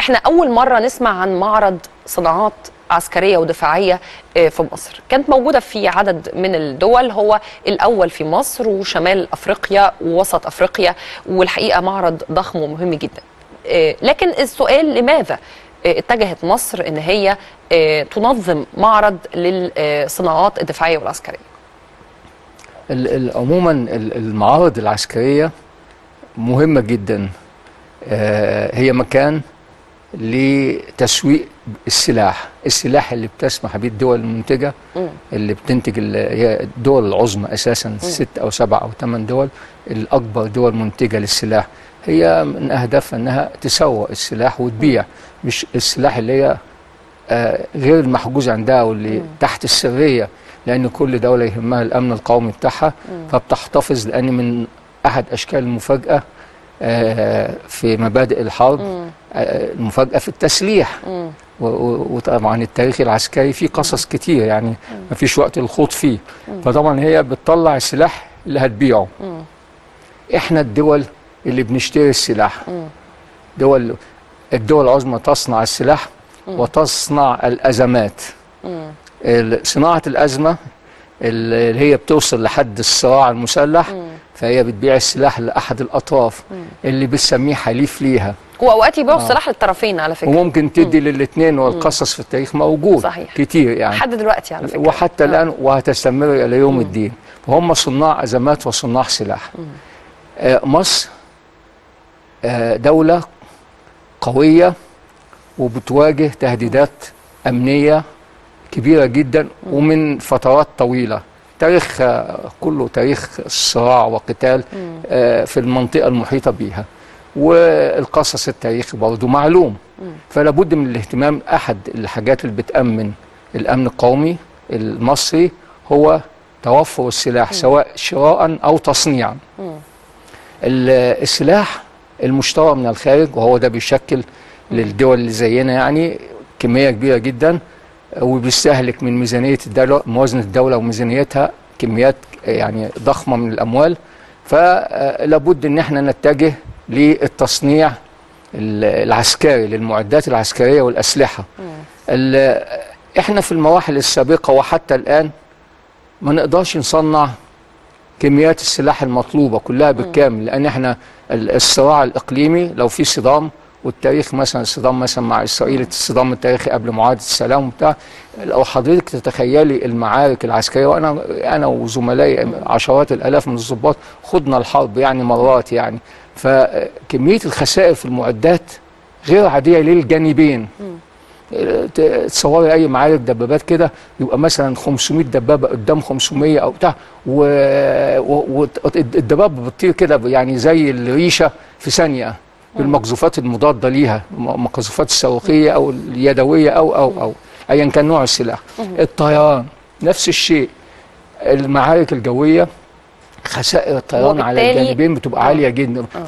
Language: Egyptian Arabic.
احنا اول مره نسمع عن معرض صناعات عسكريه ودفاعيه آه، في مصر كانت موجوده في عدد من الدول هو الاول في مصر وشمال افريقيا ووسط افريقيا والحقيقه معرض ضخم ومهم جدا آه، لكن السؤال لماذا آه، اتجهت مصر ان هي آه، تنظم معرض للصناعات الدفاعيه والعسكريه ال- ال- عموما ال- المعارض العسكرية مهمة جدا آه، هي مكان لتسويق السلاح السلاح اللي بتسمح به الدول المنتجة اللي بتنتج ال- هي الدول العظمى أساسا ست أو سبع أو ثمان دول الأكبر دول منتجة للسلاح هي من أهدافها أنها تسوق السلاح وتبيع مش السلاح اللي هي آه، غير المحجوز عندها واللي تحت السرية لأن كل دولة يهمها الأمن القومي بتاعها فبتحتفظ لأن من أحد أشكال المفاجأة آه، في مبادئ الحرب آه، المفاجأة في التسليح و- و- وطبعا التاريخ العسكري فيه قصص كتير يعني ما فيش وقت الخوض فيه فطبعا هي بتطلع السلاح اللي هتبيعه احنا الدول اللي بنشتري السلاح دول الدول العظمى تصنع السلاح وتصنع الأزمات ال- صناعة الأزمة اللي هي بتوصل لحد الصراع المسلح فهي بتبيع السلاح لأحد الأطراف اللي بتسميه حليف ليها واوقات يبيعوا السلاح للطرفين على فكره وممكن تدي للاثنين والقصص في التاريخ موجود صحيح. كتير يعني لحد دلوقتي على فكره وحتى الآن وهتستمر إلى يوم الدين فهم صناع أزمات وصناع سلاح آه، مصر آه، دولة قوية وبتواجه تهديدات أمنية كبيرة جدا ومن فترات طويلة تاريخ آه، كله تاريخ صراع وقتال آه، في المنطقة المحيطة بيها والقصص التاريخي برضه معلوم فلا بد من الاهتمام أحد الحاجات اللي بتأمن الأمن القومي المصري هو توفر السلاح سواء شراء أو تصنيعا ال- السلاح المشترى من الخارج وهو ده بيشكل للدول اللي زينا يعني كمية كبيرة جدا وبيستهلك من ميزانية الدولة موازنة الدولة وميزانيتها كميات يعني ضخمة من الأموال فلابد ان احنا نتجه للتصنيع ال- العسكري للمعدات العسكرية والأسلحة ال- احنا في المراحل السابقة وحتى الآن ما نقدرش نصنع كميات السلاح المطلوبة كلها بالكامل لأن احنا ال- الصراع الإقليمي لو في صدام والتاريخ مثلا الصدام مثلا مع إسرائيل الصدام التاريخي قبل معاهدة السلام وبتاع لو حضرتك تتخيلي المعارك العسكرية وأنا أنا وزملائي عشرات الآلاف من الضباط خضنا الحرب يعني مرات يعني فكمية الخسائر في المعدات غير عادية للجانبين ت- تصوري اي معارك دبابات كده يبقى مثلا 500 دبابه قدام 500 او بتاع والدبابه بتطير كده يعني زي الريشه في ثانيه بالمقذوفات المضاده ليها المقذوفات الصاروخيه او اليدويه او او او ايا كان نوع السلاح الطيران نفس الشيء المعارك الجويه خسائر الطيران على وبالتالي- الجانبين بتبقى عاليه جدا